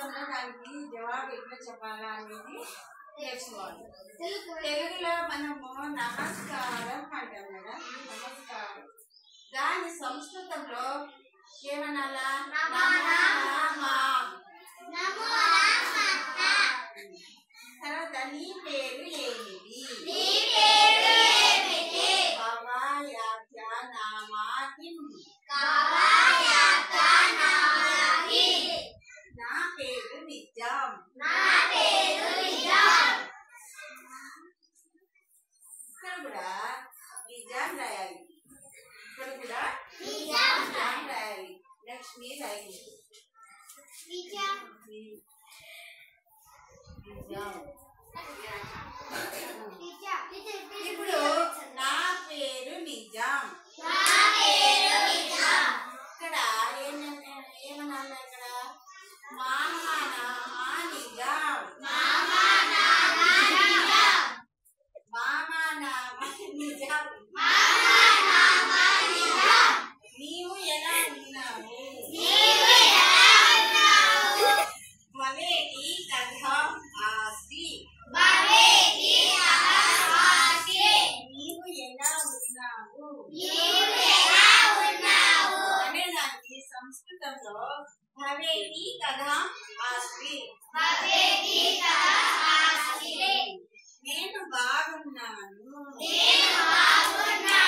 సంస్కృతంలో దానికి జవాబు ఎట్లా చెప్పాలా అనేది నేర్చుకోవాలి తెలుగులో మనము నమస్కారం అంటాం కదా నమస్కారం దాని సంస్కృతంలో ఏమనాలా నమో తర్వాత నీ పేరు ఏమిటి భవాయాఖ్య నామా కిం నా పేరు నిజాం ఇక్కడ కూడా నిజాం రాయాలి ఇక్కడ కూడా నిజాం రాయాలి లక్ష్మి రాయాలి నిజాం ఇప్పుడు నా పేరు నిజాం ఇక్కడ ఏమన్నా ఏమన్నా ఇక్కడ మామానా నిజాం మామానా నిజాం నీవు ఎలా ఉన్నావు భవేటి కథం ఆస్తి నీవు ఎలా ఉన్నావు అనే దానికి సంస్కృతంలో భవేటి కథం ఆస్తి నేను బాగున్నాను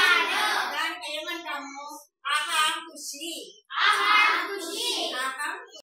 దానికి ఏమంటాము అహం ఖుషి అహం